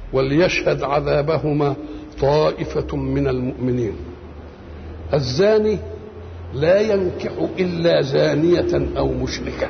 وليشهد عذابهما طائفة من المؤمنين الزاني لا ينكح إلا زانية أو مشركة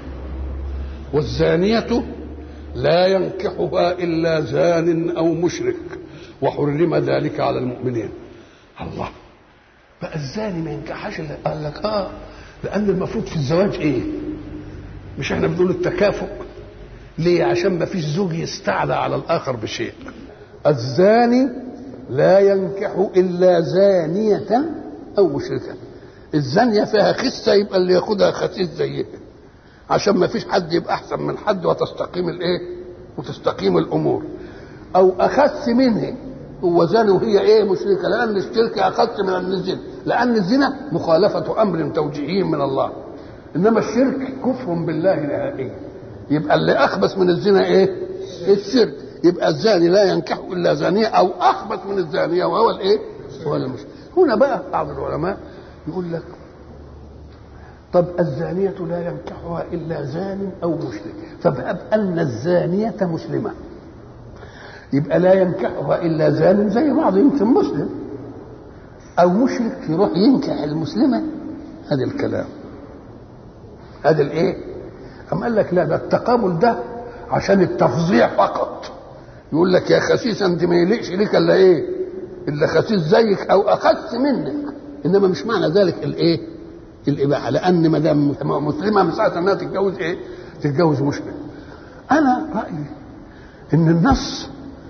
والزانية لا ينكحها إلا زان أو مشرك وحرم ذلك على المؤمنين الله بقى الزاني ما ينكحش الا قال لك اه لان المفروض في الزواج ايه مش احنا بنقول التكافؤ ليه عشان ما فيش زوج يستعلى على الاخر بشيء الزاني لا ينكح الا زانية او مشركة الزانية فيها خسة يبقى اللي ياخدها خسيس زيها عشان ما فيش حد يبقى احسن من حد وتستقيم الايه وتستقيم الامور او اخس منه هو زاني وهي ايه مشركه لان الشرك اخس من الزنا لان الزنا مخالفه امر توجيهي من الله انما الشرك كفر بالله نهائيا يبقى اللي اخبث من الزنا ايه الشرك يبقى الزاني لا ينكح الا زانيه او اخبث من الزانيه وهو الايه هو المشرك هنا بقى بعض العلماء يقول لك طب الزانية لا ينكحها إلا زان أو مشرك فباب أن الزانية مسلمة يبقى لا ينكحها إلا زان زي بعض يمكن مسلم أو مشرك يروح ينكح المسلمة هذا الكلام هذا الإيه؟ أم قال لك لا ده التقابل ده عشان التفظيع فقط يقول لك يا خسيس أنت ما يليقش لك إلا إيه؟ إلا خسيس زيك أو أخس منك إنما مش معنى ذلك الإيه؟ الإباحة لأن ما دام مسلمة من ساعة إنها تتجوز إيه؟ تتجوز مشرك. أنا رأيي إن النص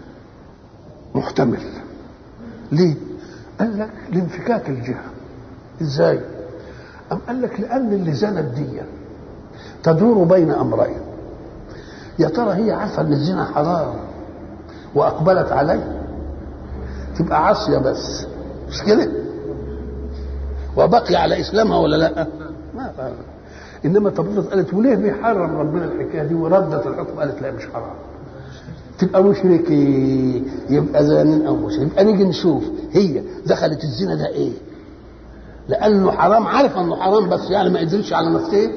محتمل. ليه؟ قال لك لانفكاك الجهة. إزاي؟ أم قال لك لأن اللي زنت دي تدور بين أمرين. يا ترى هي عارفة إن الزنا حرام وأقبلت عليه تبقى عاصية بس مش كده؟ وبقي على اسلامها ولا لا؟ ما فعلا. انما طب قالت وليه بيحرم ربنا الحكايه دي وردت الحكم قالت لا مش حرام تبقى مشرك يبقى زان او مشرك يبقى نيجي نشوف هي دخلت الزنا ده ايه؟ لانه حرام عارفه انه حرام بس يعني ما قدرش على نفسها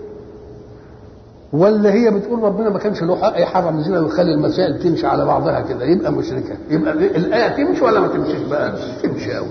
ولا هي بتقول ربنا ما كانش له حق يحرم الزنا ويخلي المسائل تمشي على بعضها كده يبقى مشركه يبقى الايه تمشي ولا ما تمشيش بقى؟ تمشي قوي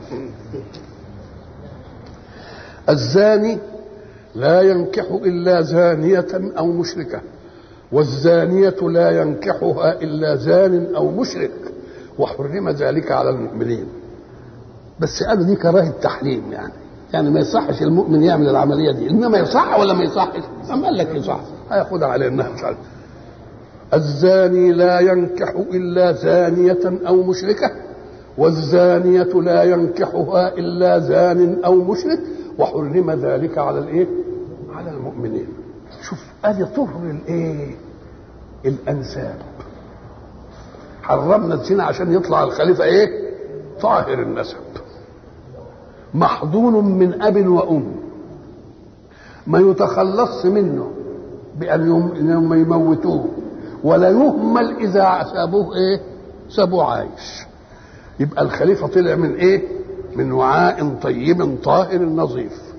الزاني لا ينكح إلا زانية أو مشركة والزانية لا ينكحها إلا زان أو مشرك وحرم ذلك على المؤمنين بس قالوا دي كراهة تحريم يعني يعني ما يصحش المؤمن يعمل العملية دي إنما يصح ولا ما يصحش أم قال لك يصح هياخدها على إنها مش عارف الزاني لا ينكح إلا زانية أو مشركة والزانية لا ينكحها إلا زان أو مشرك وحرم ذلك على الايه؟ على المؤمنين. شوف ادي طهر الايه؟ الانساب. حرمنا الزنا عشان يطلع الخليفه ايه؟ طاهر النسب. محضون من اب وام. ما يتخلص منه بان يموتوه ولا يهمل اذا سابوه ايه؟ سابوه عايش. يبقى الخليفه طلع من ايه؟ من وعاء طيب طاهر نظيف